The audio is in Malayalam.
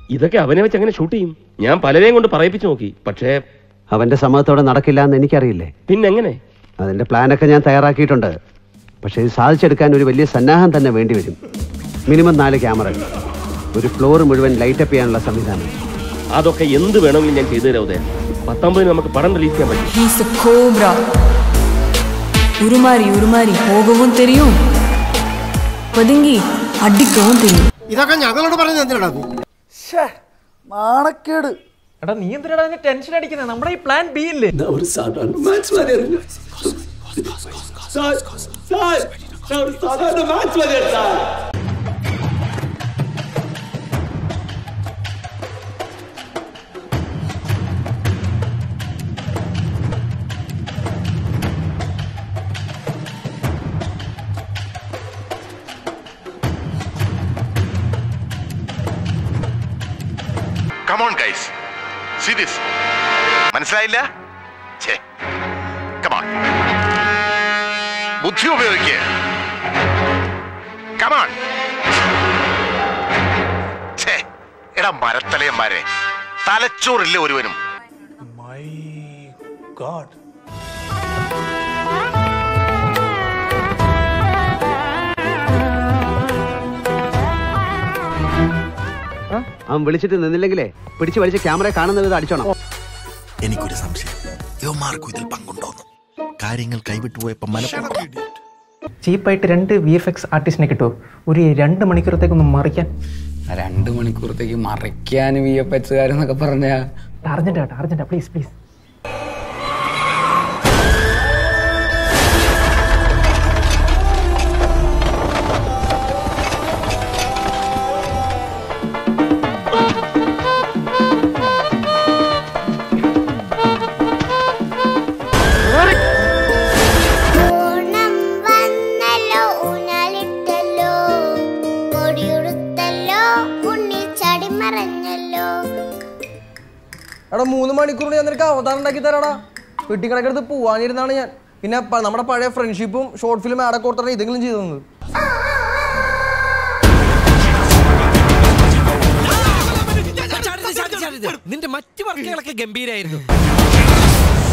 ഇതൊക്കെ അവനെ വെച്ച് എങ്ങനെ ഷൂട്ട് ചെയ്യും ഞാൻ പലരെയും കൊണ്ട് പറയിപ്പിച്ചു നോക്കി പക്ഷേ അവന്റെ സമ്മതത്തോടെ നടക്കില്ല എന്ന് എനിക്കറിയില്ലേ പിന്നെങ്ങനെ അതിന്റെ പ്ലാനൊക്കെ ഞാൻ തയ്യാറാക്കിയിട്ടുണ്ട് പക്ഷേ ഇത് സാധിച്ചെടുക്കാൻ ഒരു വലിയ സന്നാഹം തന്നെ വേണ്ടിവരും മിനിമം നാല് ക്യാമറകൾ ഒരു ഫ്ലോർ മുഴുവൻ ലൈറ്റപ്പ് ചെയ്യാനുള്ള സംവിധാനം അതൊക്കെ എന്ത് വേണമെങ്കിലും ഞാൻ ചെയ്തു തരാം ഉദയ പത്തൊമ്പതിന് നമുക്ക് പടം റിലീസ് ചെയ്യാൻ പറ്റും ஹீஸ் அ கோப்ரா உருமாறி உருமாறி போகவும் தெரியும் பதுங்கி அடிக்கவும் தெரியும் ഇതൊക്കെ ഞങ്ങളോട് പറഞ്ഞത് എന്തിനാ നാണക്കേട് എടാ നീ എന്തിനാടാ ടെൻഷൻ അടിക്കുന്നത് നമ്മുടെ ഈ പ്ലാൻ ബി ഇല്ലേ ഒരു സാധാരണ മാച്ച് വരെയായിരുന്നു സാർ സാർ ഞാൻ ഒരു സാധാരണ മാച്ച് വരെയാണ് sir come on guys see this മനസ്സിലായില്ല ഛേ കമോൺ ബുദ്ധി ഉപയോഗിക്കുക കമോൺ ഛേ എടാ മരത്തലയന്മാരെ തലച്ചോറില്ല ഒരുവനും മൈ ഗോഡ് അവൻ വിളിച്ചിട്ട് നിന്നില്ലെങ്കിലേ പിടിച്ചു വലിച്ച് ക്യാമറ കാണുന്ന വിധം അടിച്ചോണം എനിക്കൊരു സംശയം യുവമാർക്കും ഇതിൽ പങ്കുണ്ടോന്നു കാര്യങ്ങൾ കൈവിട്ടു പോയപ്പോ മനഃപൂർവ്വം ചീപ്പായിട്ട് രണ്ട് വി എഫ് എക്സ് ആർട്ടിസ്റ്റിനെ കിട്ടുമോ ഒരു രണ്ട് മണിക്കൂറത്തേക്കൊന്ന് മറിക്കാൻ രണ്ട് മണിക്കൂറത്തേക്ക് മറിക്കാൻ വി എഫ് എച്ചുകാരെന്നൊക്കെ പറഞ്ഞാ അർജന്റ് ആട്ടോ അർജന്റ് പ്ലീസ് പ്ലീസ് ഓണം വന്നല്ലോ ഊഞ്ഞാലിട്ടല്ലോ കൊടിയുടുത്തല്ലോ ഉണ്ണി ചടി മറഞ്ഞല്ലോ എടാ മൂന്ന് മണിക്കൂർ ഞാൻ നിനക്ക് അവതാരം ഉണ്ടാക്കി തരാടാ വെട്ടിക്കണക്കെടുത്ത് പോവാനിരുന്നാണ് ഞാൻ പിന്നെ പ- നമ്മുടെ പഴയ ഫ്രണ്ട്ഷിപ്പും ഷോർട്ട് ഫിലിം ആടെ കൊടുത്താണ് ഇതെങ്കിലും ചെയ്തു തന്നത് നിന്റെ മറ്റു വർക്കുകളൊക്കെ ഗംഭീരായിരുന്നു